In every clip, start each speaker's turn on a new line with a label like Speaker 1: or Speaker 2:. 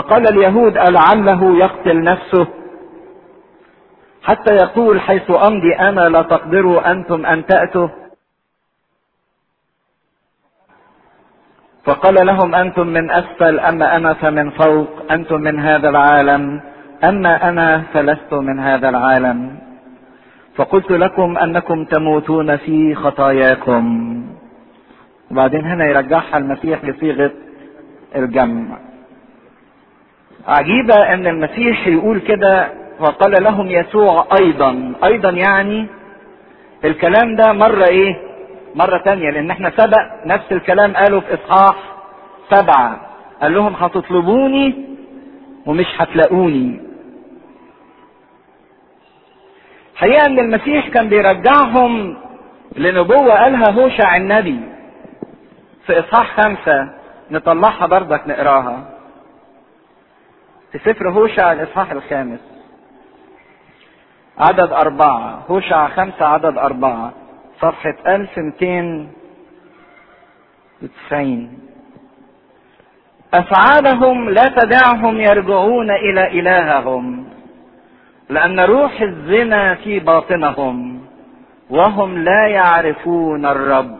Speaker 1: فقال اليهود ألعله يقتل نفسه حتى يقول حيث أمضي أنا لا تقدروا أنتم أن تأتوا فقال لهم أنتم من أسفل أما أنا فمن فوق أنتم من هذا العالم أما أنا فلست من هذا العالم فقلت لكم أنكم تموتون في خطاياكم وبعدين هنا يرجعها المسيح لصيغة الجمع عجيبة ان المسيح يقول كده وقال لهم يسوع ايضا ايضا يعني الكلام ده مرة ايه مرة تانية لان احنا سبق نفس الكلام قاله في اصحاح سبعة قال لهم هتطلبوني ومش هتلاقوني حقيقة ان المسيح كان بيرجعهم لنبوة قالها هوشع النبي في اصحاح خمسة نطلعها بردك نقراها في سفر هوشع الاصحاح الخامس عدد أربعة هوشع خمسة عدد أربعة صفحة 1290 أفعالهم لا تدعهم يرجعون إلى إلههم لأن روح الزنا في باطنهم وهم لا يعرفون الرب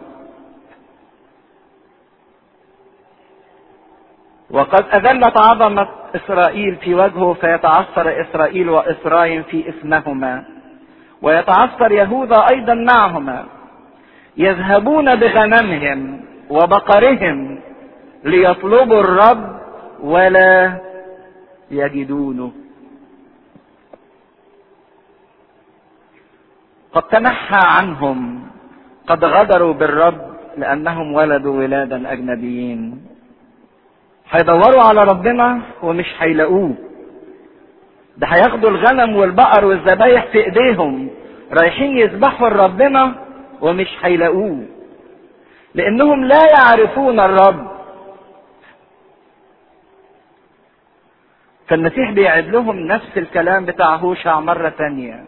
Speaker 1: وقد أذلت عظمة إسرائيل في وجهه فيتعثر إسرائيل وإسرائيل في اسمهما ويتعثر يهوذا أيضا معهما يذهبون بغنمهم وبقرهم ليطلبوا الرب ولا يجدونه قد تنحى عنهم قد غدروا بالرب لأنهم ولدوا ولادا أجنبيين هيدوروا على ربنا ومش هيلاقوه ده هياخدوا الغنم والبقر والذبايح في ايديهم رايحين يذبحوا لربنا ومش هيلاقوه لانهم لا يعرفون الرب فالمسيح بيعد لهم نفس الكلام بتاع هوشع مرة تانية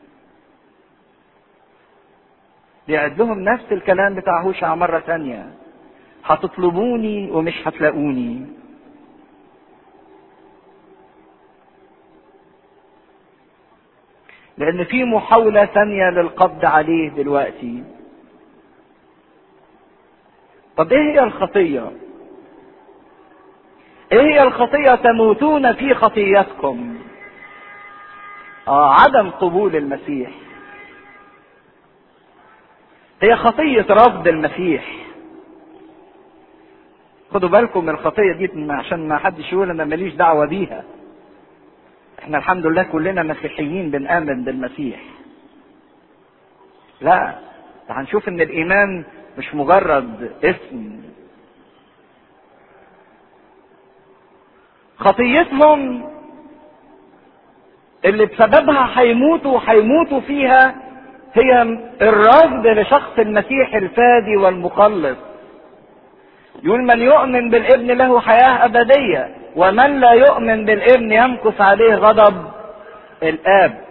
Speaker 1: بيعد لهم نفس الكلام بتاع هوشع مرة تانية هتطلبوني ومش هتلاقوني لان في محاولة ثانية للقبض عليه دلوقتي طب ايه هي الخطية ايه هي الخطية تموتون في خطيتكم آه عدم قبول المسيح هي خطية رفض المسيح خدوا بالكم من الخطية دي عشان ما حدش يقول انا ماليش دعوة بيها احنا الحمد لله كلنا مسيحيين بنآمن بالمسيح لا هنشوف ان الايمان مش مجرد اسم خطيتهم اللي بسببها هيموتوا هيموتوا فيها هي الرفض لشخص المسيح الفادي والمخلص يقول من يؤمن بالابن له حياة أبدية ومن لا يؤمن بالابن يمكث عليه غضب الآب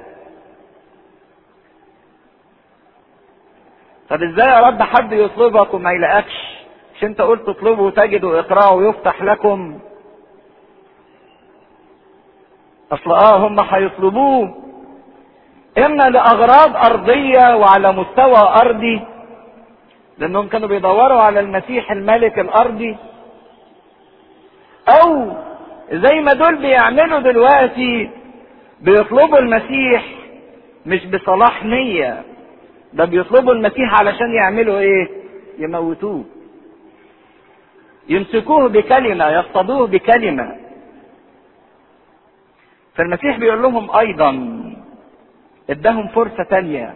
Speaker 1: طب ازاي يا رب حد يطلبك وما يلاقكش مش انت قلت اطلبوا تجدوا اقرأوا يفتح لكم اصل اه هم هيطلبوه اما لاغراض ارضية وعلى مستوى ارضي لانهم كانوا بيدوروا على المسيح الملك الارضي او زي ما دول بيعملوا دلوقتي بيطلبوا المسيح مش بصلاح نية ده بيطلبوا المسيح علشان يعملوا ايه يموتوه يمسكوه بكلمة يصطادوه بكلمة فالمسيح بيقول لهم ايضا اداهم فرصة تانية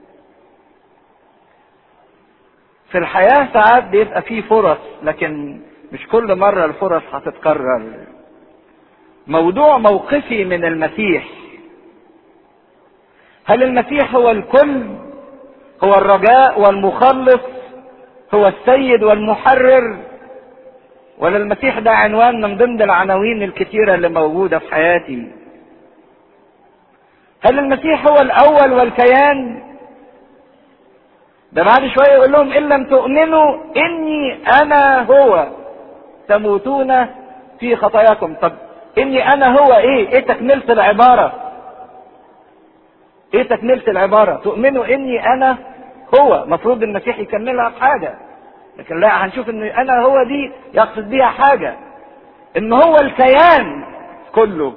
Speaker 1: في الحياة ساعات بيبقى فيه فرص لكن مش كل مرة الفرص هتتكرر موضوع موقفي من المسيح هل المسيح هو الكل هو الرجاء والمخلص هو السيد والمحرر ولا المسيح ده عنوان من ضمن العناوين الكتيرة اللي موجودة في حياتي هل المسيح هو الاول والكيان ده بعد شوية يقول لهم ان لم تؤمنوا اني انا هو تموتون في خطاياكم طب اني انا هو ايه ايه تكملة العبارة ايه تكملة العبارة تؤمنوا اني انا هو مفروض المسيح يكملها بحاجة لكن لا هنشوف ان انا هو دي يقصد بيها حاجة ان هو الكيان كله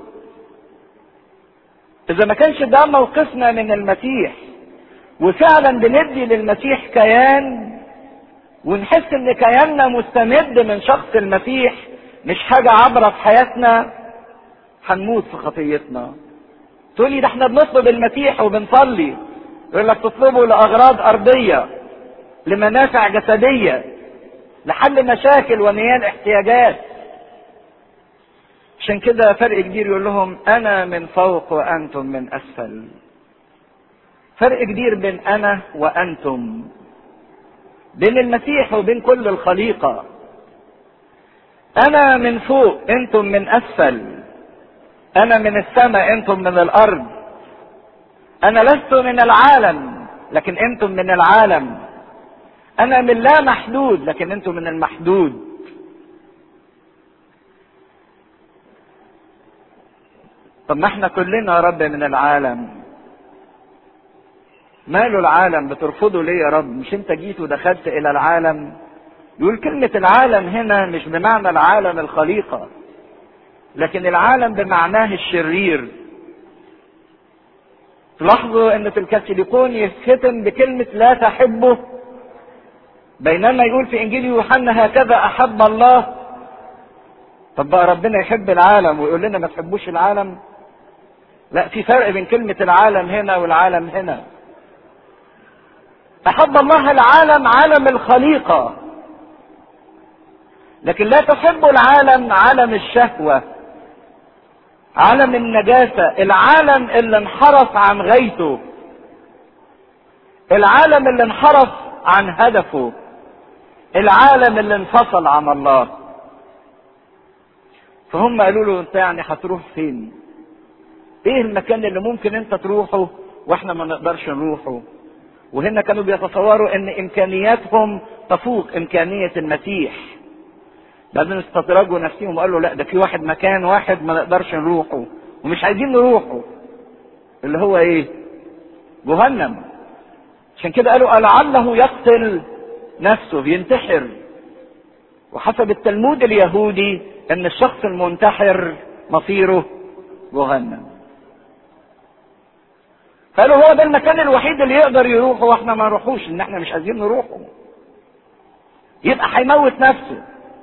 Speaker 1: اذا ما كانش ده موقفنا من المسيح وفعلا بندي للمسيح كيان ونحس ان كياننا مستمد من شخص المسيح مش حاجة عبرة في حياتنا هنموت في خطيتنا تقولي ده احنا بنطلب المسيح وبنصلي يقول لك تطلبه لاغراض ارضية لمنافع جسدية لحل مشاكل ونيال احتياجات عشان كده فرق كبير يقول لهم انا من فوق وانتم من اسفل فرق كبير بين انا وانتم بين المسيح وبين كل الخليقة انا من فوق انتم من اسفل انا من السماء انتم من الارض انا لست من العالم لكن انتم من العالم انا من لا محدود لكن انتم من المحدود طب ما احنا كلنا يا رب من العالم ماله العالم بترفضه ليه يا رب مش انت جيت ودخلت الى العالم يقول كلمة العالم هنا مش بمعنى العالم الخليقة لكن العالم بمعناه الشرير تلاحظوا ان في الكاثوليكون يختم بكلمة لا تحبه بينما يقول في انجيل يوحنا هكذا احب الله طب بقى ربنا يحب العالم ويقول لنا ما تحبوش العالم لا في فرق بين كلمة العالم هنا والعالم هنا احب الله العالم عالم الخليقة لكن لا تحب العالم عالم الشهوة عالم النجاسة العالم اللي انحرف عن غايته العالم اللي انحرف عن هدفه العالم اللي انفصل عن الله فهم قالوا له انت يعني هتروح فين ايه المكان اللي ممكن انت تروحه واحنا ما نقدرش نروحه وهنا كانوا بيتصوروا ان امكانياتهم تفوق امكانية المسيح بعدين استدرجوا نفسهم وقالوا لا ده في واحد مكان واحد ما نقدرش نروحه ومش عايزين نروحه اللي هو ايه جهنم عشان كده قالوا لعله يقتل نفسه ينتحر وحسب التلمود اليهودي ان الشخص المنتحر مصيره جهنم قالوا هو ده المكان الوحيد اللي يقدر يروحه واحنا ما نروحوش ان احنا مش عايزين نروحه يبقى هيموت نفسه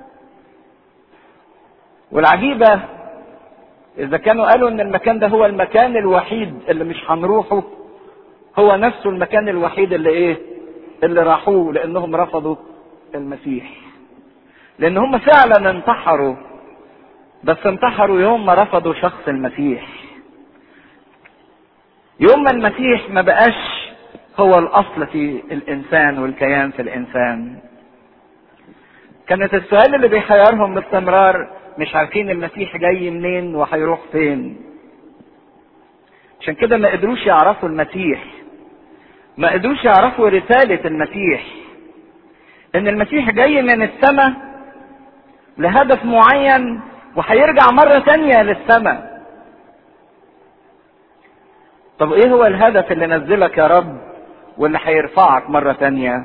Speaker 1: والعجيبة إذا كانوا قالوا إن المكان ده هو المكان الوحيد اللي مش هنروحه هو نفسه المكان الوحيد اللي إيه؟ اللي راحوه لأنهم رفضوا المسيح. لأن هم فعلا انتحروا بس انتحروا يوم ما رفضوا شخص المسيح. يوم ما المسيح ما بقاش هو الأصل في الإنسان والكيان في الإنسان. كانت السؤال اللي بيحيرهم باستمرار مش عارفين المسيح جاي منين وهيروح فين عشان كده ما قدروش يعرفوا المسيح ما قدروش يعرفوا رسالة المسيح ان المسيح جاي من السماء لهدف معين وهيرجع مرة تانية للسماء طب ايه هو الهدف اللي نزلك يا رب واللي هيرفعك مرة تانية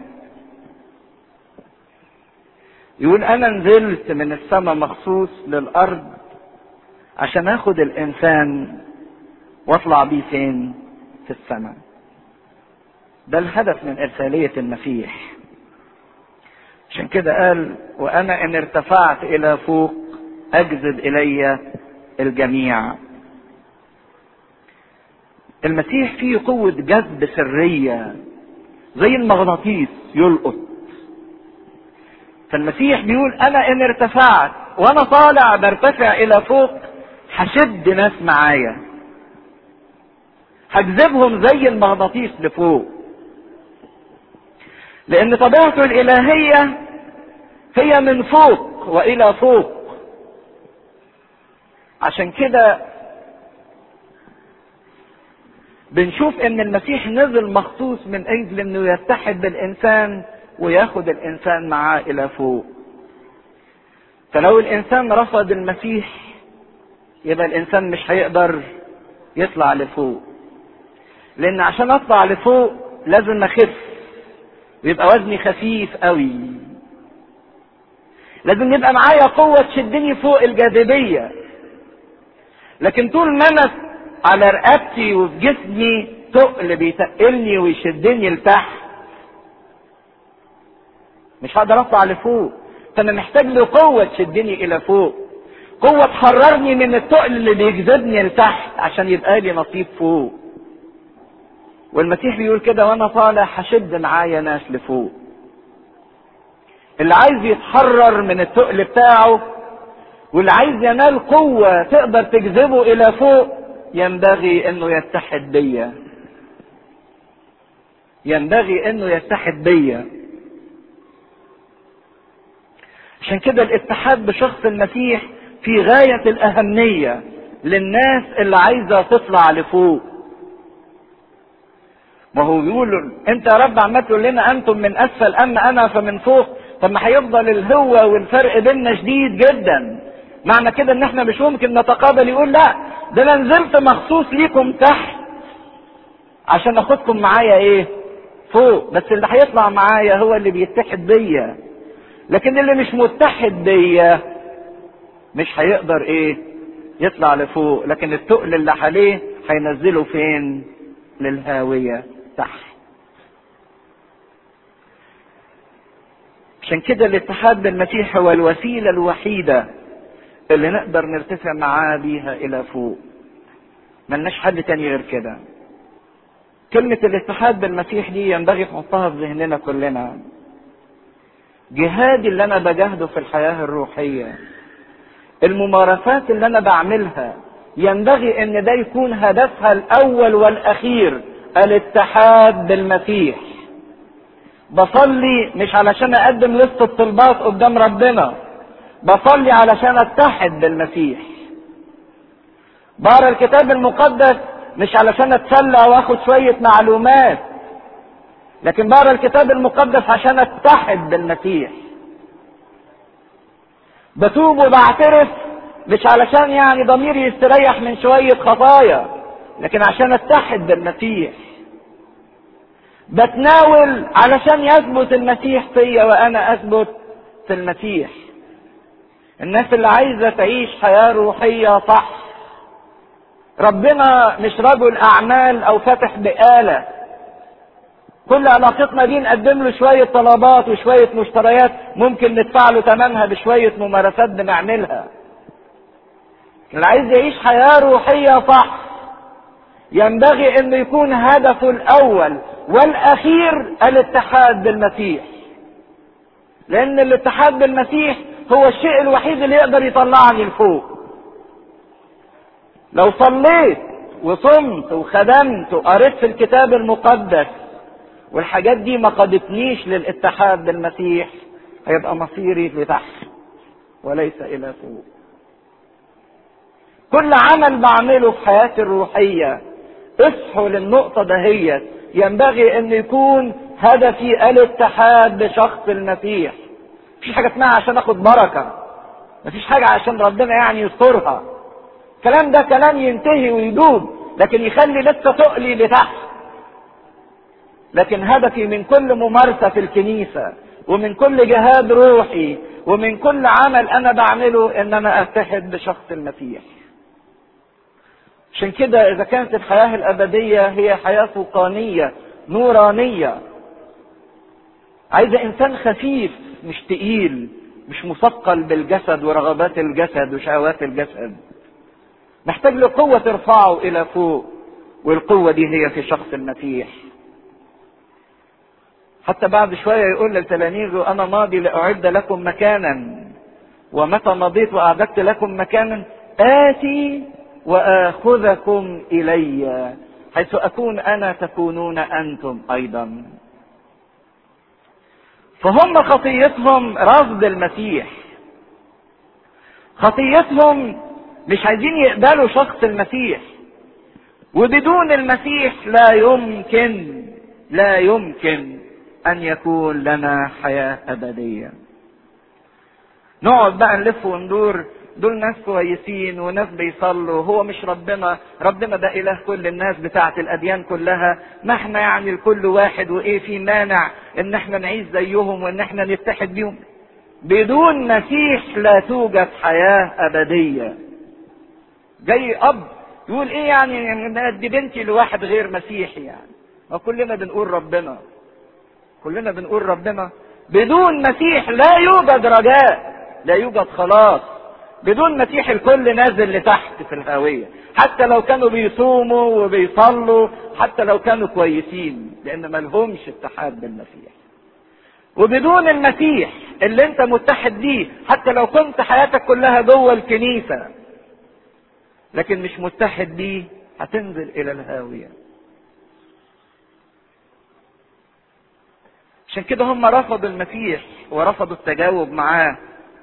Speaker 1: يقول انا نزلت من السماء مخصوص للارض عشان اخد الانسان واطلع بيه فين في السماء ده الهدف من ارسالية المسيح عشان كده قال وانا ان ارتفعت الى فوق اجذب الي الجميع المسيح فيه قوة جذب سرية زي المغناطيس يلقط فالمسيح بيقول انا ان ارتفعت وانا طالع برتفع الى فوق هشد ناس معايا هجذبهم زي المغناطيس لفوق لان طبيعته الالهيه هي من فوق والى فوق عشان كده بنشوف ان المسيح نزل مخصوص من اجل انه يتحد بالانسان وياخد الانسان معاه الى فوق فلو الانسان رفض المسيح يبقى الانسان مش هيقدر يطلع لفوق لان عشان اطلع لفوق لازم اخف ويبقى وزني خفيف قوي لازم يبقى معايا قوة تشدني فوق الجاذبية لكن طول ما انا على رقبتي وفي جسمي تقل بيتقلني ويشدني لتحت مش هقدر اطلع لفوق فانا محتاج له قوة تشدني الى فوق قوة تحررني من التقل اللي بيجذبني لتحت عشان يبقى لي نصيب فوق والمسيح بيقول كده وانا طالع هشد معايا ناس لفوق اللي عايز يتحرر من التقل بتاعه واللي عايز ينال قوة تقدر تجذبه إلى فوق ينبغي إنه يتحد بيا. ينبغي إنه يتحد بيا. عشان كده الاتحاد بشخص المسيح في غاية الأهمية للناس اللي عايزة تطلع لفوق. ما هو بيقول انت يا رب عمال تقول لنا انتم من اسفل اما انا فمن فوق طب ما هيفضل الهوة والفرق بيننا شديد جدا معنى كده ان احنا مش ممكن نتقابل يقول لا ده انا نزلت مخصوص ليكم تحت عشان اخدكم معايا ايه فوق بس اللي هيطلع معايا هو اللي بيتحد بيا لكن اللي مش متحد بيا مش هيقدر ايه يطلع لفوق لكن التقل اللي عليه هينزله فين للهاوية تحت عشان كده الاتحاد بالمسيح هو الوسيلة الوحيدة اللي نقدر نرتفع معاه بيها إلى فوق ملناش حل تاني غير كده كلمة الاتحاد بالمسيح دي ينبغي نحطها في ذهننا كلنا جهادي اللي أنا بجاهده في الحياة الروحية الممارسات اللي أنا بعملها ينبغي ان ده يكون هدفها الاول والاخير الاتحاد بالمسيح بصلي مش علشان اقدم لسه الطلبات قدام ربنا بصلي علشان اتحد بالمسيح بقرا الكتاب المقدس مش علشان اتسلى واخد شويه معلومات لكن بقرا الكتاب المقدس عشان اتحد بالمسيح بتوب وبعترف مش علشان يعني ضميري يستريح من شوية خطايا لكن عشان اتحد بالمسيح بتناول علشان يثبت المسيح فيا وانا اثبت في المسيح الناس اللي عايزة تعيش حياة روحية صح ربنا مش رجل اعمال او فاتح بآلة كل علاقتنا دي نقدم له شوية طلبات وشوية مشتريات ممكن ندفع له ثمنها بشوية ممارسات بنعملها اللي عايز يعيش حياة روحية صح ينبغي انه يكون هدفه الاول والاخير الاتحاد بالمسيح لان الاتحاد بالمسيح هو الشيء الوحيد اللي يقدر يطلعني لفوق لو صليت وصمت وخدمت وقريت في الكتاب المقدس والحاجات دي ما قادتنيش للاتحاد بالمسيح هيبقى مصيري لتحت وليس الى فوق كل عمل بعمله في حياتي الروحية اصحوا للنقطة دهيت ينبغي ان يكون هدفي الاتحاد بشخص المسيح مفيش حاجة اسمها عشان اخد بركة مفيش حاجة عشان ربنا يعني يسترها الكلام ده كلام ينتهي ويدوب لكن يخلي لسه تقلي لتحت لكن هدفي من كل ممارسة في الكنيسة ومن كل جهاد روحي ومن كل عمل انا بعمله ان انا اتحد بشخص المسيح عشان كده اذا كانت الحياة الابدية هي حياة فوقانية نورانية عايزة انسان خفيف مش تقيل مش مثقل بالجسد ورغبات الجسد وشهوات الجسد محتاج له قوة ترفعه الى فوق والقوة دي هي في شخص المسيح حتى بعد شوية يقول لتلاميذه أنا ماضي لأعد لكم مكانا ومتى مضيت وأعددت لكم مكانا آتي وآخذكم إلي حيث أكون أنا تكونون أنتم أيضا فهم خطيتهم رفض المسيح خطيتهم مش عايزين يقبلوا شخص المسيح وبدون المسيح لا يمكن لا يمكن ان يكون لنا حياه ابديه نقعد بقى نلف وندور دول ناس كويسين وناس بيصلوا هو مش ربنا ربنا ده اله كل الناس بتاعه الاديان كلها ما احنا يعني لكل واحد وايه في مانع ان احنا نعيش زيهم وان احنا نتحد بيهم بدون مسيح لا توجد حياه ابديه جاي اب يقول ايه يعني دي بنتي لواحد غير مسيحي يعني وكلنا بنقول ربنا كلنا بنقول ربنا بدون مسيح لا يوجد رجاء لا يوجد خلاص بدون مسيح الكل نازل لتحت في الهاوية حتى لو كانوا بيصوموا وبيصلوا حتى لو كانوا كويسين لان ملهمش اتحاد بالمسيح وبدون المسيح اللي انت متحد بيه حتى لو كنت حياتك كلها جوه الكنيسة لكن مش متحد بيه هتنزل الى الهاوية عشان كده هم رفضوا المسيح ورفضوا التجاوب معاه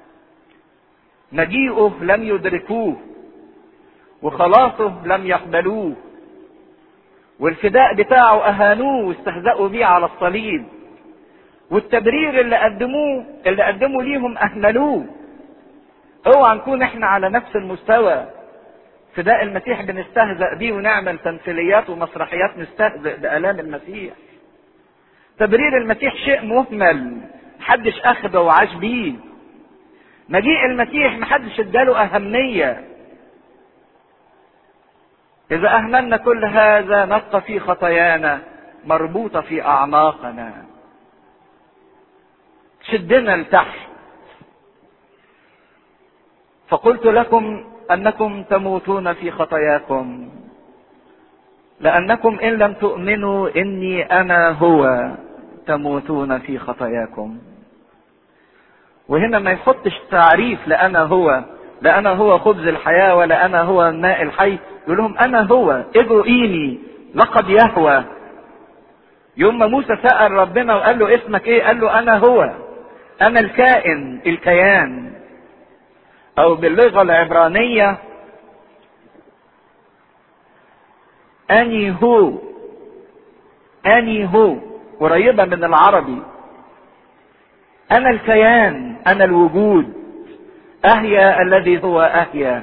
Speaker 1: مجيئه لم يدركوه وخلاصه لم يقبلوه والفداء بتاعه اهانوه واستهزأوا بيه على الصليب والتبرير اللي قدموه اللي قدموا ليهم اهملوه اوعى نكون احنا على نفس المستوى فداء المسيح بنستهزأ بيه ونعمل تمثيليات ومسرحيات نستهزئ بآلام المسيح تبرير المسيح شيء مهمل محدش اخده وعاش بيه مجيء المسيح محدش اداله اهمية اذا اهملنا كل هذا نبقى في خطايانا مربوطة في اعناقنا شدنا لتحت فقلت لكم انكم تموتون في خطاياكم لانكم ان لم تؤمنوا اني انا هو تموتون في خطاياكم وهنا ما يحطش تعريف لأنا هو لا أنا هو خبز الحياة ولا أنا هو الماء الحي يقول لهم أنا هو ادعوا إيني لقد يهوى يوم ما موسى سأل ربنا وقال له اسمك ايه قال له أنا هو أنا الكائن الكيان أو باللغة العبرانية أني هو أني هو قريبة من العربي أنا الكيان أنا الوجود أهيا الذي هو أهيا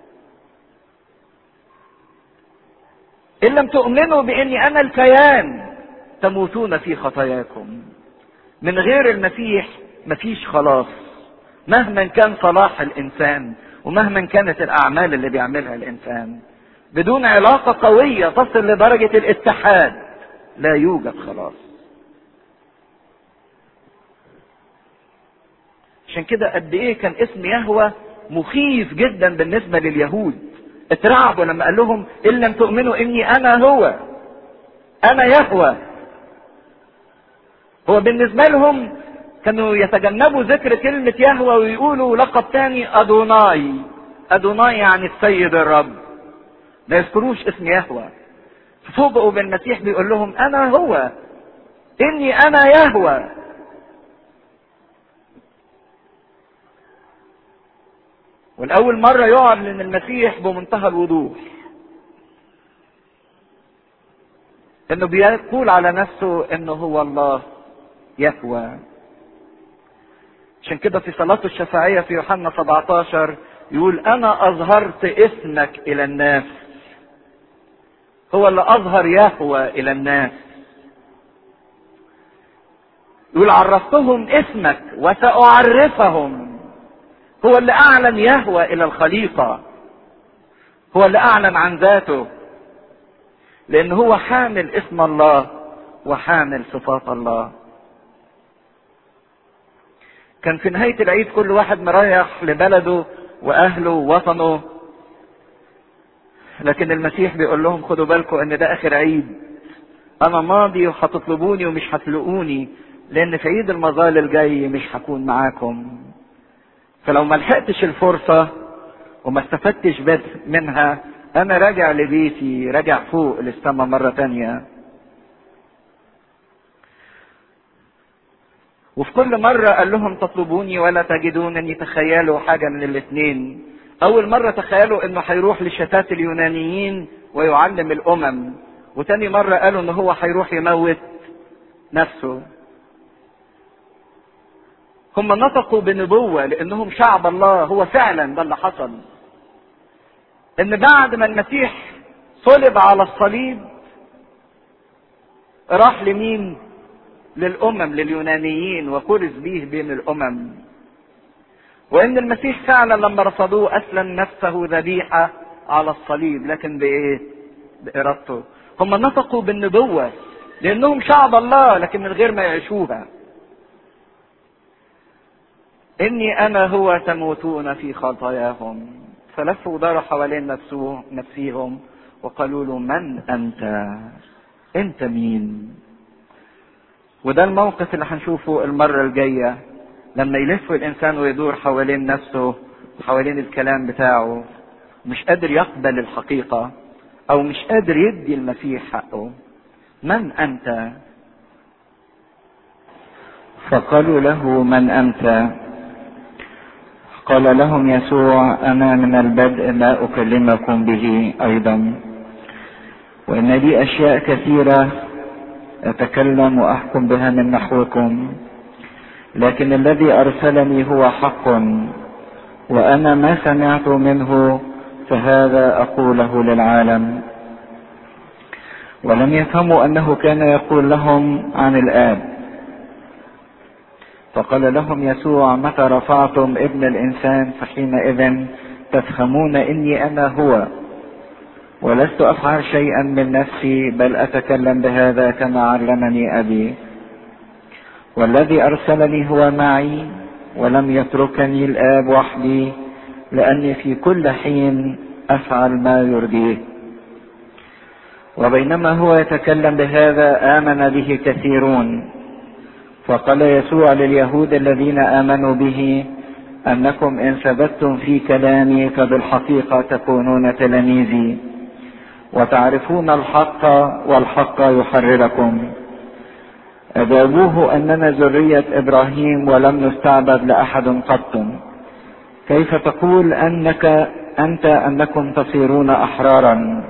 Speaker 1: إن لم تؤمنوا بإني أنا الكيان تموتون في خطاياكم من غير المسيح مفيش خلاص مهما كان صلاح الإنسان ومهما كانت الأعمال اللي بيعملها الإنسان بدون علاقة قوية تصل لدرجة الاتحاد لا يوجد خلاص عشان كده قد ايه كان اسم يهوى مخيف جدا بالنسبه لليهود اترعبوا لما قال لهم ان لم تؤمنوا اني انا هو انا يهوى هو بالنسبه لهم كانوا يتجنبوا ذكر كلمة يهوى ويقولوا لقب تاني أدوناي أدوناي يعني السيد الرب ما يذكروش اسم يهوى فوجئوا بالمسيح بيقول لهم أنا هو إني أنا يهوى والأول مرة يعلن المسيح بمنتهى الوضوح انه بيقول على نفسه انه هو الله يهوى عشان كده في صلاته الشفاعية في يوحنا 17 يقول انا اظهرت اسمك الى الناس هو اللي اظهر يهوى الى الناس يقول عرفتهم اسمك وساعرفهم هو اللي اعلن يهوى الى الخليقة هو اللي اعلن عن ذاته لان هو حامل اسم الله وحامل صفات الله كان في نهاية العيد كل واحد مريح لبلده واهله ووطنه لكن المسيح بيقول لهم خدوا بالكم ان ده اخر عيد انا ماضي وهتطلبوني ومش هتلاقوني لان في عيد المظال الجاي مش هكون معاكم فلو ما لحقتش الفرصة وما استفدتش بس منها انا راجع لبيتي راجع فوق للسما مرة تانية وفي كل مرة قال لهم تطلبوني ولا تجدونني تخيلوا حاجة من الاثنين اول مرة تخيلوا انه هيروح لشتات اليونانيين ويعلم الامم وتاني مرة قالوا ان هو هيروح يموت نفسه هم نطقوا بنبوة لانهم شعب الله هو فعلا ده اللي حصل ان بعد ما المسيح صلب على الصليب راح لمين للامم لليونانيين وكرز به بين الامم وان المسيح فعلا لما رفضوه اسلم نفسه ذبيحه على الصليب لكن بايه بارادته هم نطقوا بالنبوه لانهم شعب الله لكن من غير ما يعيشوها اني انا هو تموتون في خطاياهم فلفوا داروا حوالين نفسه نفسيهم وقالوا له من انت انت مين وده الموقف اللي هنشوفه المرة الجاية لما يلف الإنسان ويدور حوالين نفسه حوالين الكلام بتاعه مش قادر يقبل الحقيقة أو مش قادر يدي المسيح حقه من أنت؟ فقالوا له من أنت؟ قال لهم يسوع أنا من البدء لا أكلمكم به أيضا وإن لي أشياء كثيرة أتكلم وأحكم بها من نحوكم لكن الذي أرسلني هو حق وأنا ما سمعت منه فهذا أقوله للعالم ولم يفهموا أنه كان يقول لهم عن الآب فقال لهم يسوع متى رفعتم ابن الإنسان فحينئذ تفهمون إني أنا هو ولست افعل شيئا من نفسي بل اتكلم بهذا كما علمني ابي والذي ارسلني هو معي ولم يتركني الاب وحدي لاني في كل حين افعل ما يرضيه وبينما هو يتكلم بهذا امن به كثيرون فقال يسوع لليهود الذين امنوا به انكم ان ثبتتم في كلامي فبالحقيقه تكونون تلاميذي وتعرفون الحق والحق يحرركم أجابوه أننا ذرية إبراهيم ولم نستعبد لأحد قط كيف تقول أنك أنت أنكم تصيرون أحرارا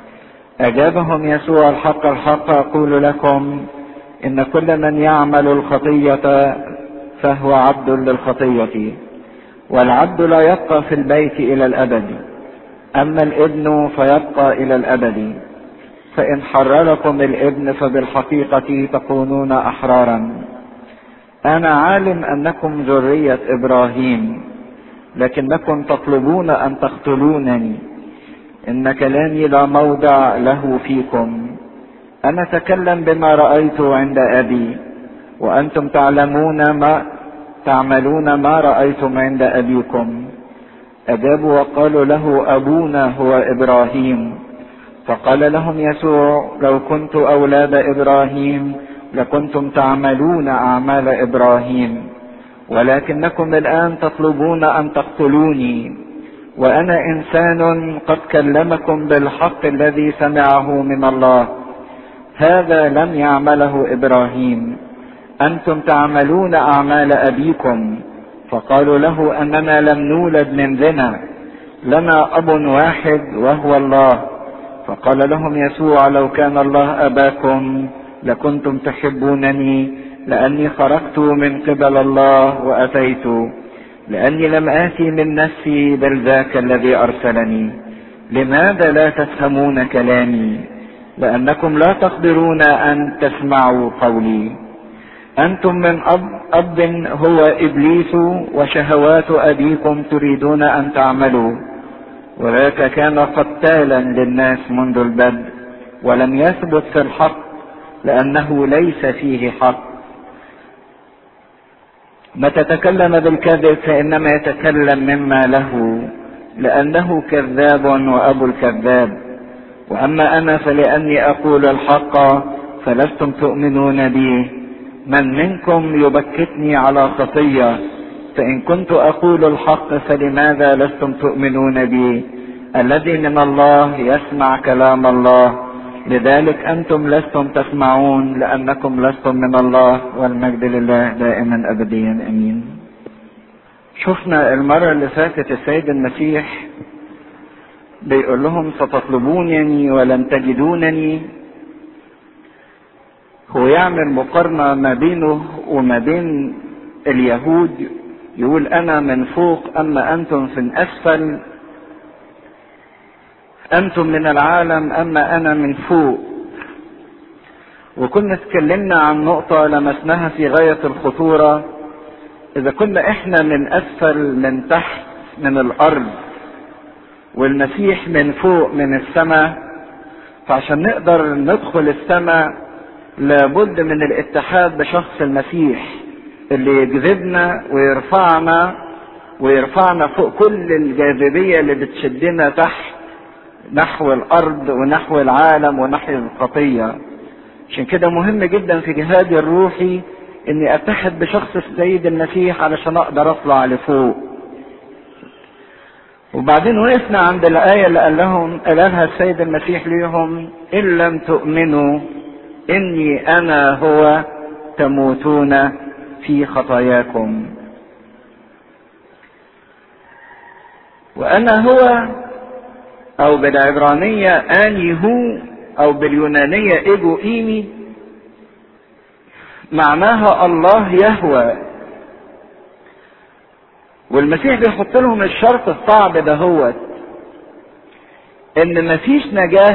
Speaker 1: أجابهم يسوع الحق الحق أقول لكم إن كل من يعمل الخطية فهو عبد للخطية والعبد لا يبقى في البيت إلى الأبد أما الابن فيبقى إلى الأبد فإن حرركم الابن فبالحقيقة تكونون أحرارا أنا عالم أنكم ذرية إبراهيم لكنكم تطلبون أن تقتلونني إن كلامي لا موضع له فيكم أنا أتكلم بما رأيت عند أبي وأنتم تعلمون ما تعملون ما رأيتم عند أبيكم أجابوا وقالوا له أبونا هو إبراهيم فقال لهم يسوع لو كنت أولاد إبراهيم لكنتم تعملون أعمال إبراهيم ولكنكم الآن تطلبون أن تقتلوني وأنا إنسان قد كلمكم بالحق الذي سمعه من الله هذا لم يعمله إبراهيم أنتم تعملون أعمال أبيكم فقالوا له اننا لم نولد من زنا لنا اب واحد وهو الله فقال لهم يسوع لو كان الله اباكم لكنتم تحبونني لاني خرجت من قبل الله واتيت لاني لم اتي من نفسي بل ذاك الذي ارسلني لماذا لا تفهمون كلامي لانكم لا تقدرون ان تسمعوا قولي أنتم من أب, أب هو إبليس وشهوات أبيكم تريدون أن تعملوا وذاك كان قتالا للناس منذ البدء ولم يثبت في الحق لأنه ليس فيه حق متى تكلم بالكذب فإنما يتكلم مما له لأنه كذاب وأبو الكذاب وأما أنا فلأني أقول الحق فلستم تؤمنون بي من منكم يبكتني على خطية فإن كنت أقول الحق فلماذا لستم تؤمنون بي الذي من الله يسمع كلام الله لذلك أنتم لستم تسمعون لأنكم لستم من الله والمجد لله دائما أبديا أمين شفنا المرة اللي فاتت السيد المسيح بيقول لهم ستطلبونني ولن تجدونني هو يعمل مقارنة ما بينه وما بين اليهود يقول انا من فوق اما انتم في اسفل انتم من العالم اما انا من فوق وكنا اتكلمنا عن نقطة لمسناها في غاية الخطورة اذا كنا احنا من اسفل من تحت من الارض والمسيح من فوق من السماء فعشان نقدر ندخل السماء لابد من الاتحاد بشخص المسيح اللي يجذبنا ويرفعنا ويرفعنا فوق كل الجاذبية اللي بتشدنا تحت نحو الارض ونحو العالم ونحو الخطية عشان كده مهم جدا في جهادي الروحي اني اتحد بشخص السيد المسيح علشان اقدر اطلع لفوق وبعدين وقفنا عند الآية اللي قال لهم قالها السيد المسيح ليهم إن لم تؤمنوا إني أنا هو تموتون في خطاياكم وأنا هو أو بالعبرانية آني هو أو باليونانية إيجو إيمي معناها الله يهوى والمسيح بيحط لهم الشرط الصعب دهوت ان مفيش نجاة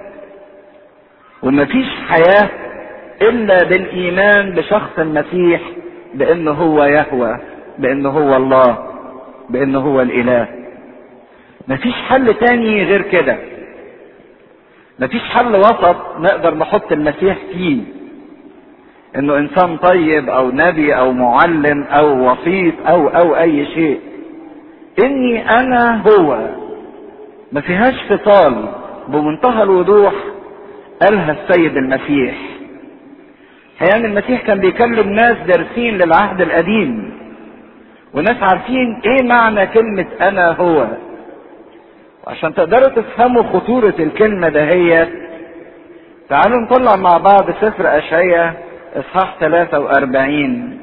Speaker 1: ومفيش حياة الا بالايمان بشخص المسيح بانه هو يهوى بانه هو الله بانه هو الاله مفيش حل تاني غير كده مفيش حل وسط نقدر نحط المسيح فيه انه انسان طيب او نبي او معلم او وسيط او او اي شيء اني انا هو ما فيهاش فصال بمنتهى الوضوح قالها السيد المسيح احيانا المسيح كان بيكلم ناس دارسين للعهد القديم وناس عارفين ايه معنى كلمة انا هو وعشان تقدروا تفهموا خطورة الكلمة دهيت تعالوا نطلع مع بعض سفر اشعية اصحاح 43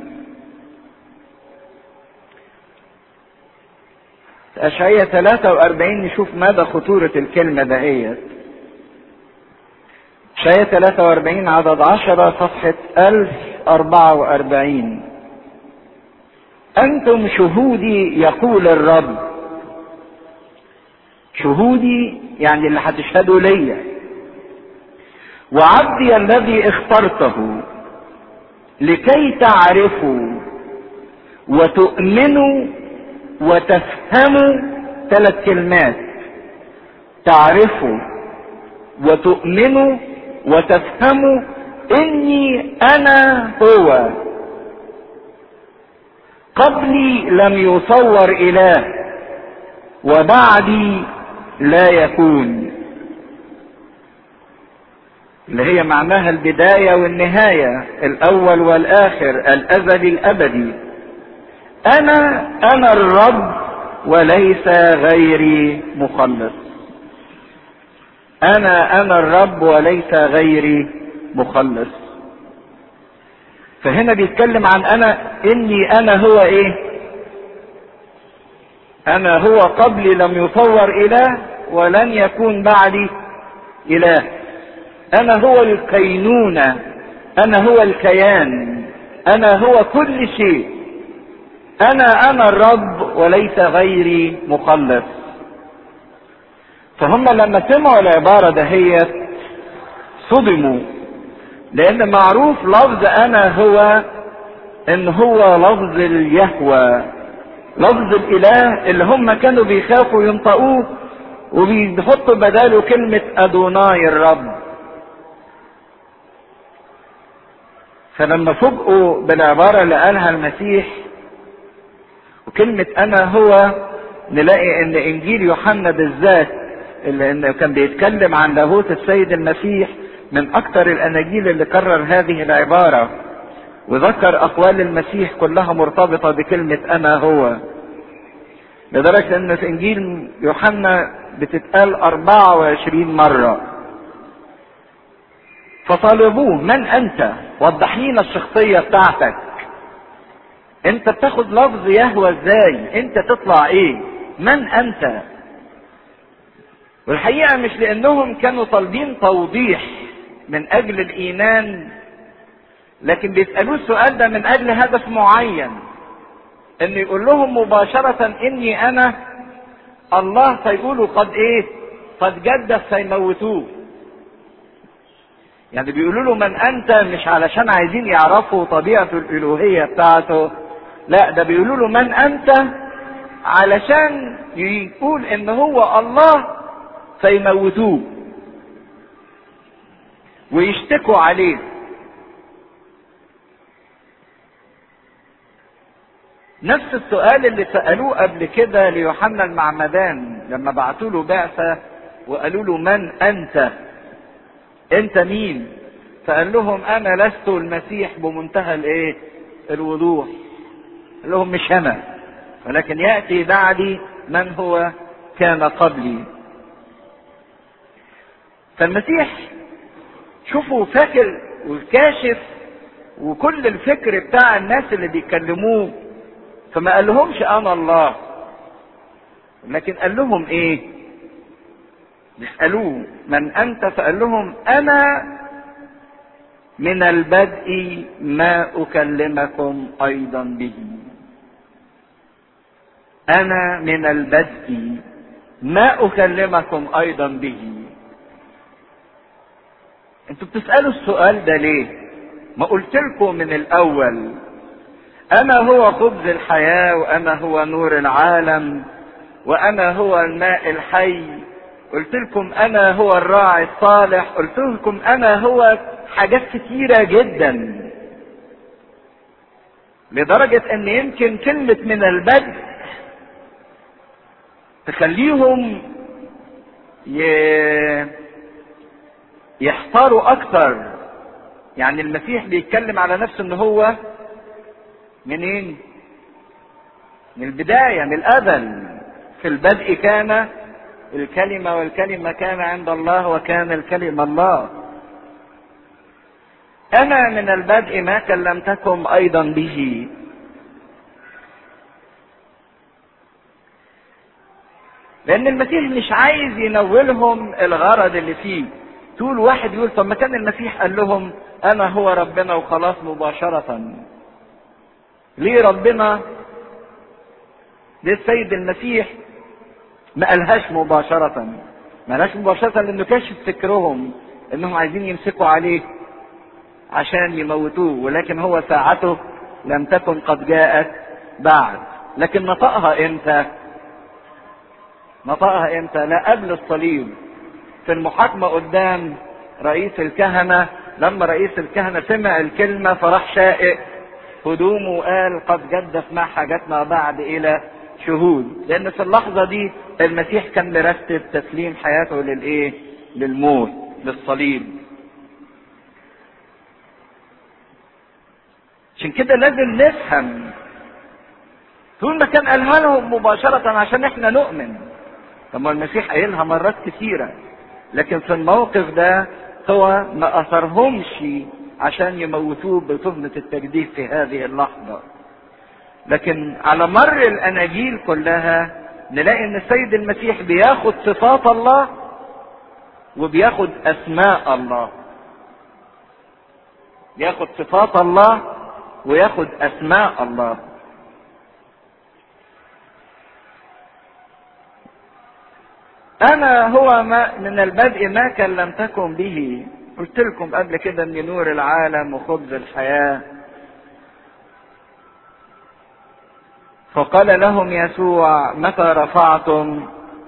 Speaker 1: اشعية 43 نشوف مدى خطورة الكلمة دهيت اشعية 43 عدد 10 صفحة 1044 انتم شهودي يقول الرب شهودي يعني اللي هتشهدوا ليا وعبدي الذي اخترته لكي تعرفوا وتؤمنوا وتفهموا ثلاث كلمات تعرفوا وتؤمنوا وتفهموا اني انا هو قبلي لم يصور اله وبعدي لا يكون اللي هي معناها البداية والنهاية الأول والآخر الأزلي الأبدي أنا أنا الرب وليس غيري مخلص أنا أنا الرب وليس غيري مخلص فهنا بيتكلم عن أنا إني أنا هو إيه أنا هو قبلي لم يصور إله ولن يكون بعدي إله انا هو الكينونة انا هو الكيان انا هو كل شيء انا انا الرب وليس غيري مخلص فهم لما سمعوا العبارة دهيت صدموا لان معروف لفظ انا هو ان هو لفظ اليهوى لفظ الاله اللي هم كانوا بيخافوا ينطقوه وبيحطوا بداله كلمة ادوناي الرب فلما فوجئوا بالعبارة اللي قالها المسيح وكلمة أنا هو نلاقي إن إنجيل يوحنا بالذات اللي إنه كان بيتكلم عن لاهوت السيد المسيح من أكثر الأناجيل اللي كرر هذه العبارة وذكر أقوال المسيح كلها مرتبطة بكلمة أنا هو لدرجة إن في إنجيل يوحنا بتتقال 24 مرة فطالبوه من انت وضح لنا الشخصية بتاعتك انت بتاخد لفظ يهوى ازاي انت تطلع ايه من انت والحقيقة مش لانهم كانوا طالبين توضيح من اجل الايمان لكن بيسألوه السؤال ده من اجل هدف معين ان يقول لهم مباشرة اني انا الله فيقولوا قد ايه قد جدف فيموتوه يعني بيقولوا له من انت مش علشان عايزين يعرفوا طبيعة الالوهية بتاعته لا ده بيقولوا له من انت علشان يقول ان هو الله فيموتوه ويشتكوا عليه نفس السؤال اللي سألوه قبل كده ليوحنا المعمدان لما بعتوا له بعثة وقالوا له من أنت؟ أنت مين؟ فقال لهم أنا لست المسيح بمنتهى الإيه؟ الوضوح. قال لهم مش أنا ولكن يأتي بعدي من هو كان قبلي. فالمسيح شوفوا فاكر وكاشف وكل الفكر بتاع الناس اللي بيكلموه فما قال لهمش انا الله لكن قال لهم ايه بيسالوه من انت فقال لهم انا من البدء ما اكلمكم ايضا به انا من البدء ما اكلمكم ايضا به انتوا بتسالوا السؤال ده ليه ما قلت لكم من الاول انا هو خبز الحياه وانا هو نور العالم وانا هو الماء الحي قلت لكم انا هو الراعي الصالح قلت لكم انا هو حاجات كتيره جدا لدرجه ان يمكن كلمه من البدء تخليهم ي... يحتاروا اكتر يعني المسيح بيتكلم على نفسه ان هو منين من البداية من الأزل في البدء كان الكلمة والكلمة كان عند الله وكان الكلمة الله أنا من البدء ما كلمتكم أيضا به لأن المسيح مش عايز ينولهم الغرض اللي فيه طول واحد يقول طب ما كان المسيح قال لهم أنا هو ربنا وخلاص مباشرة ليه ربنا ليه السيد المسيح ما قالهاش مباشرة ما قالهاش مباشرة لانه كشف فكرهم انهم عايزين يمسكوا عليه عشان يموتوه ولكن هو ساعته لم تكن قد جاءت بعد لكن نطقها امتى نطقها امتى لا قبل الصليب في المحاكمة قدام رئيس الكهنة لما رئيس الكهنة سمع الكلمة فراح شائق هدومه وقال قد جدف ما حاجتنا بعد الى شهود لان في اللحظة دي المسيح كان مرتب تسليم حياته للايه للموت للصليب عشان كده لازم نفهم طول ما كان قالها لهم مباشرة عشان احنا نؤمن طب ما المسيح قايلها مرات كثيرة لكن في الموقف ده هو ما اثرهمش عشان يموتوه بتهمة التجديد في هذه اللحظة لكن على مر الاناجيل كلها نلاقي ان السيد المسيح بياخد صفات الله وبياخد اسماء الله ياخد صفات الله وياخد اسماء الله انا هو ما من البدء ما كلمتكم به قلت لكم قبل كده ان نور العالم وخبز الحياه فقال لهم يسوع متى رفعتم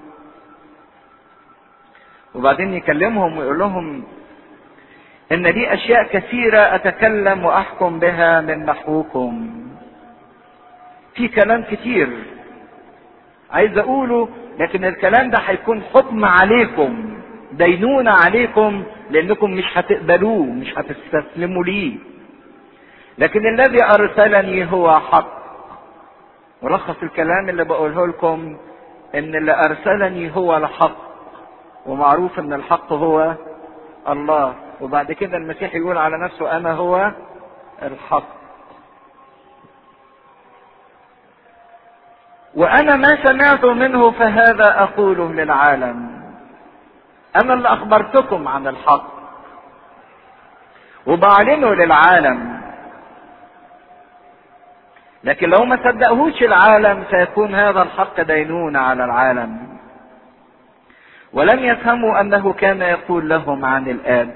Speaker 1: وبعدين يكلمهم ويقول لهم ان لي اشياء كثيره اتكلم واحكم بها من نحوكم في كلام كتير عايز اقوله لكن الكلام ده هيكون حكم عليكم دينونة عليكم لانكم مش هتقبلوه مش هتستسلموا ليه لكن الذي ارسلني هو حق ملخص الكلام اللي بقوله لكم ان اللي ارسلني هو الحق ومعروف ان الحق هو الله وبعد كده المسيح يقول على نفسه انا هو الحق وانا ما سمعت منه فهذا اقوله للعالم انا اللي اخبرتكم عن الحق وبعلنه للعالم لكن لو ما صدقهوش العالم سيكون هذا الحق دينونة على العالم ولم يفهموا انه كان يقول لهم عن الاب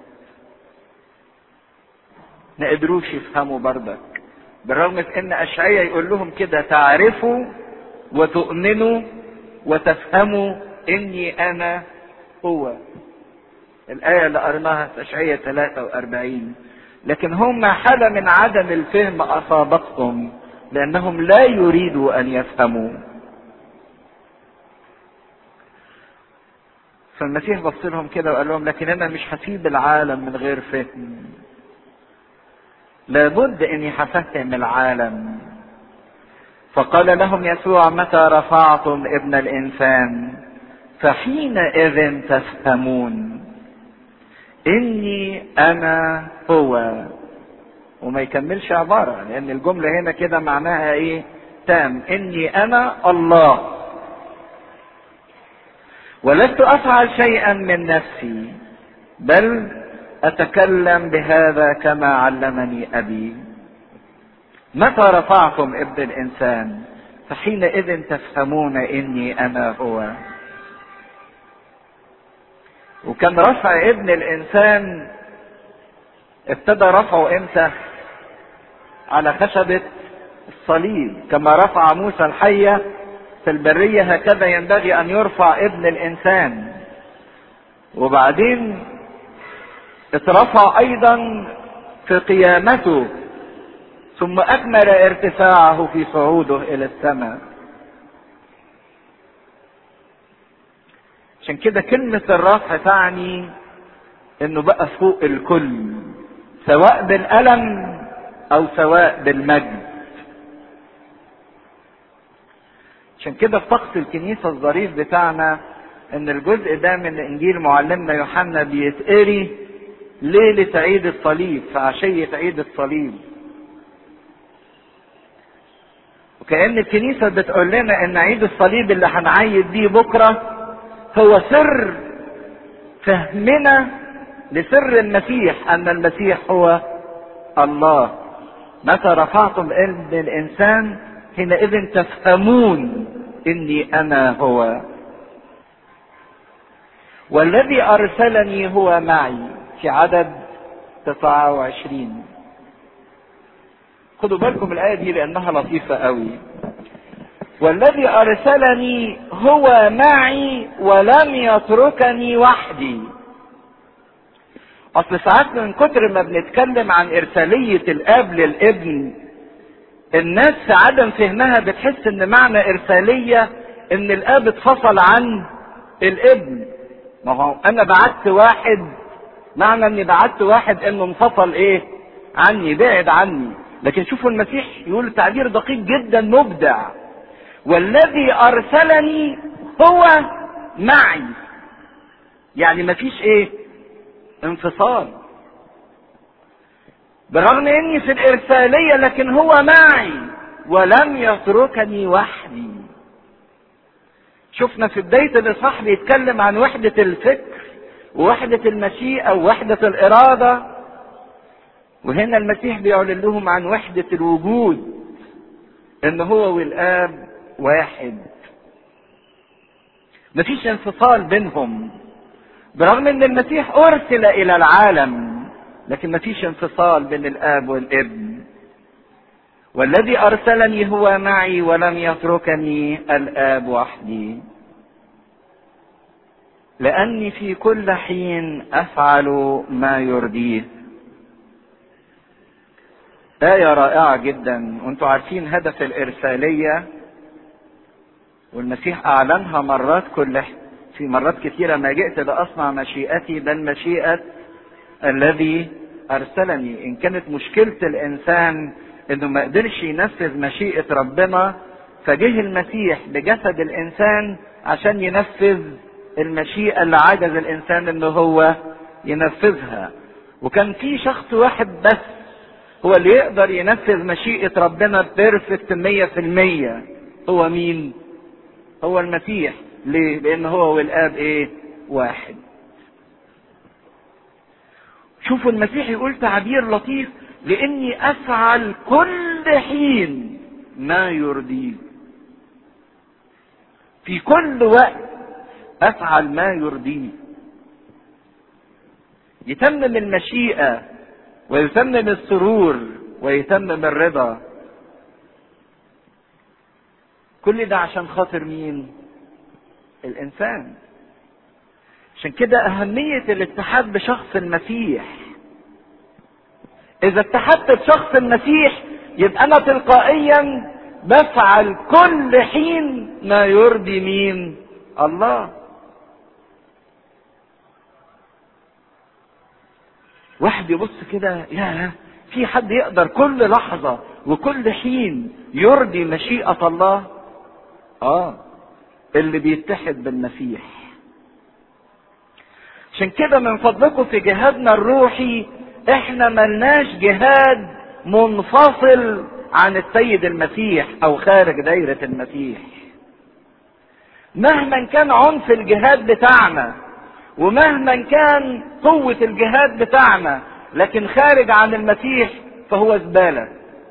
Speaker 1: ما قدروش يفهموا برضك بالرغم من ان اشعيا يقول لهم كده تعرفوا وتؤمنوا وتفهموا اني انا هو الآية اللي قرناها في أشعية 43 لكن هم حالة من عدم الفهم أصابتهم لأنهم لا يريدوا أن يفهموا فالمسيح بص لهم كده وقال لهم لكن أنا مش هسيب العالم من غير فهم لابد اني هفهم العالم فقال لهم يسوع متى رفعتم ابن الانسان فحينئذ تفهمون اني انا هو وما يكملش عبارة لان الجملة هنا كده معناها ايه تام اني انا الله ولست افعل شيئا من نفسي بل اتكلم بهذا كما علمني ابي متى رفعتم ابن الانسان فحينئذ تفهمون اني انا هو وكان رفع ابن الانسان ابتدى رفعه امتى على خشبة الصليب كما رفع موسى الحية في البرية هكذا ينبغي ان يرفع ابن الانسان وبعدين اترفع ايضا في قيامته ثم اكمل ارتفاعه في صعوده الى السماء عشان كده كلمة الرفع تعني انه بقى فوق الكل سواء بالألم او سواء بالمجد عشان كده في طقس الكنيسة الظريف بتاعنا ان الجزء ده من انجيل معلمنا يوحنا بيتقري ليلة عيد الصليب في عشية عيد الصليب وكأن الكنيسة بتقول لنا ان عيد الصليب اللي هنعيد بيه بكرة هو سر فهمنا لسر المسيح ان المسيح هو الله متى رفعتم ابن الانسان حينئذ تفهمون اني انا هو والذي ارسلني هو معي في عدد 29 خدوا بالكم الايه دي لانها لطيفه قوي والذي ارسلني هو معي ولم يتركني وحدي اصل ساعات من كتر ما بنتكلم عن ارساليه الاب للابن الناس في عدم فهمها بتحس ان معنى ارساليه ان الاب اتفصل عن الابن ما هو انا بعت واحد معنى اني بعت واحد انه انفصل ايه عني بعد عني لكن شوفوا المسيح يقول تعبير دقيق جدا مبدع والذي ارسلني هو معي يعني مفيش ايه انفصال برغم اني في الارسالية لكن هو معي ولم يتركني وحدي شفنا في بداية الاصحاح بيتكلم عن وحدة الفكر ووحدة المشيئة ووحدة الارادة وهنا المسيح بيعلن لهم عن وحدة الوجود ان هو والاب واحد مفيش انفصال بينهم برغم ان المسيح ارسل الى العالم لكن مفيش انفصال بين الاب والابن والذي ارسلني هو معي ولم يتركني الاب وحدي لاني في كل حين افعل ما يرضيه آية رائعة جدا وانتم عارفين هدف الإرسالية والمسيح أعلنها مرات كل في مرات كثيرة ما جئت لأصنع مشيئتي بل مشيئة الذي أرسلني إن كانت مشكلة الإنسان إنه ما قدرش ينفذ مشيئة ربنا فجه المسيح بجسد الإنسان عشان ينفذ المشيئة اللي عجز الإنسان إنه هو ينفذها وكان في شخص واحد بس هو اللي يقدر ينفذ مشيئة ربنا بيرفكت مية في المية هو مين هو المسيح ليه لان هو والاب ايه واحد شوفوا المسيح يقول تعبير لطيف لاني افعل كل حين ما يرضيه في كل وقت افعل ما يرضيه يتمم المشيئه ويتمم السرور ويتمم الرضا كل ده عشان خاطر مين الانسان عشان كده اهميه الاتحاد بشخص المسيح اذا اتحدت بشخص المسيح يبقى انا تلقائيا بفعل كل حين ما يرضي مين الله واحد يبص كده يا في حد يقدر كل لحظة وكل حين يرضي مشيئة الله اه اللي بيتحد بالمسيح عشان كده من فضلكم في جهادنا الروحي احنا ملناش جهاد منفصل عن السيد المسيح او خارج دايرة المسيح مهما كان عنف الجهاد بتاعنا ومهما كان قوة الجهاد بتاعنا لكن خارج عن المسيح فهو زبالة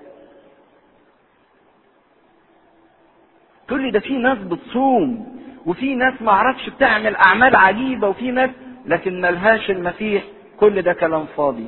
Speaker 1: تقول لي ده في ناس بتصوم وفي ناس معرفش بتعمل اعمال عجيبة وفي ناس لكن ملهاش المسيح كل ده كلام فاضي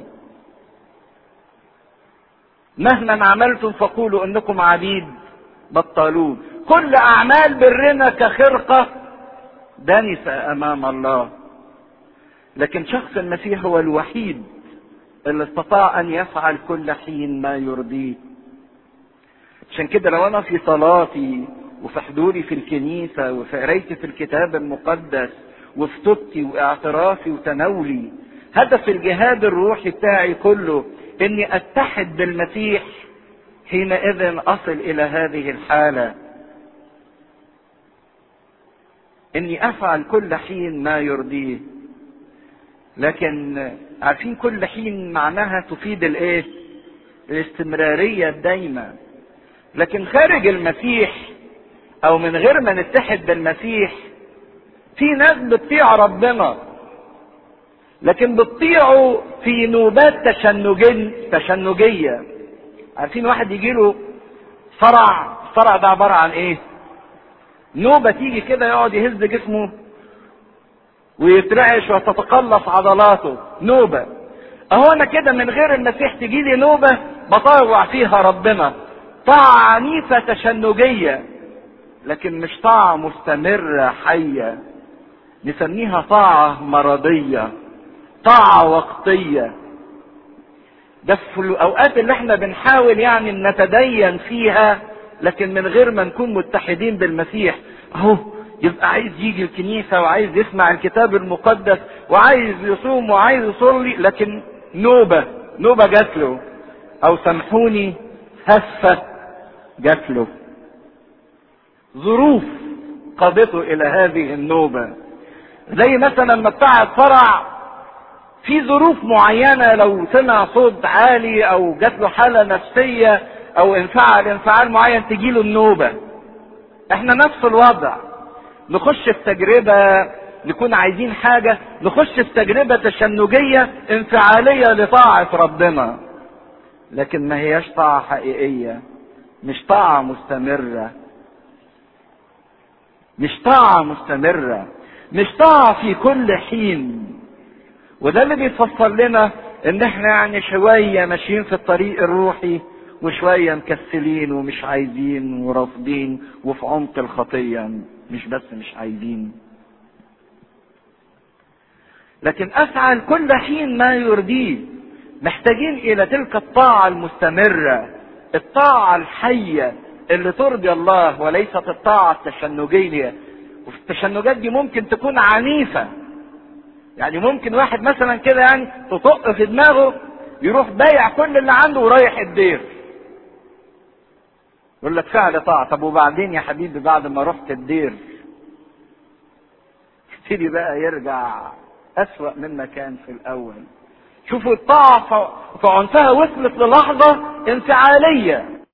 Speaker 1: مهما عملتم فقولوا انكم عبيد بطلوه كل اعمال برنا كخرقة دنسة امام الله لكن شخص المسيح هو الوحيد اللي استطاع ان يفعل كل حين ما يرضيه عشان كده لو انا في صلاتي وفي حضوري في الكنيسة وفي قرايتي في الكتاب المقدس وفي توبتي واعترافي وتناولي هدف الجهاد الروحي بتاعي كله اني اتحد بالمسيح حينئذ اصل الى هذه الحاله اني افعل كل حين ما يرضيه لكن عارفين كل حين معناها تفيد الايه الاستمراريه الدايمه لكن خارج المسيح او من غير ما نتحد بالمسيح في ناس بتطيع ربنا لكن بتطيعه في نوبات تشنجين تشنجيه عارفين واحد يجي له صرع الصرع ده عباره عن ايه نوبه تيجي كده يقعد يهز جسمه ويترعش وتتقلص عضلاته نوبه اهو انا كده من غير المسيح تجي لي نوبه بطاوع فيها ربنا طاعه عنيفه تشنجيه لكن مش طاعه مستمره حيه نسميها طاعه مرضيه طاعة وقتية ده في الأوقات اللي احنا بنحاول يعني نتدين فيها لكن من غير ما نكون متحدين بالمسيح اهو يبقى عايز يجي الكنيسة وعايز يسمع الكتاب المقدس وعايز يصوم وعايز يصلي لكن نوبة نوبة جات له أو سامحوني هفة جات له ظروف قادته إلى هذه النوبة زي مثلا لما بتاع الفرع في ظروف معينة لو سمع صوت عالي أو جات له حالة نفسية أو انفعل انفعال معين تجيله النوبة. احنا نفس الوضع. نخش في تجربة نكون عايزين حاجة نخش في تجربة تشنجية انفعالية لطاعة ربنا. لكن ما هياش طاعة حقيقية. مش طاعة مستمرة. مش طاعة مستمرة. مش طاعة في كل حين. وده اللي بيفسر لنا ان احنا يعني شويه ماشيين في الطريق الروحي وشويه مكسلين ومش عايزين ورافضين وفي عمق الخطيه مش بس مش عايزين لكن افعل كل حين ما يرضيه محتاجين الى تلك الطاعه المستمره الطاعه الحيه اللي ترضي الله وليست الطاعه التشنجيه وفي التشنجات دي ممكن تكون عنيفه يعني ممكن واحد مثلا كده يعني تطق في دماغه يروح بايع كل اللي عنده ورايح الدير يقول لك فعل طاعة طب وبعدين يا حبيبي بعد ما رحت الدير يبتدي بقى يرجع أسوأ مما كان في الأول شوفوا الطاعة في عنفها وصلت للحظة انفعالية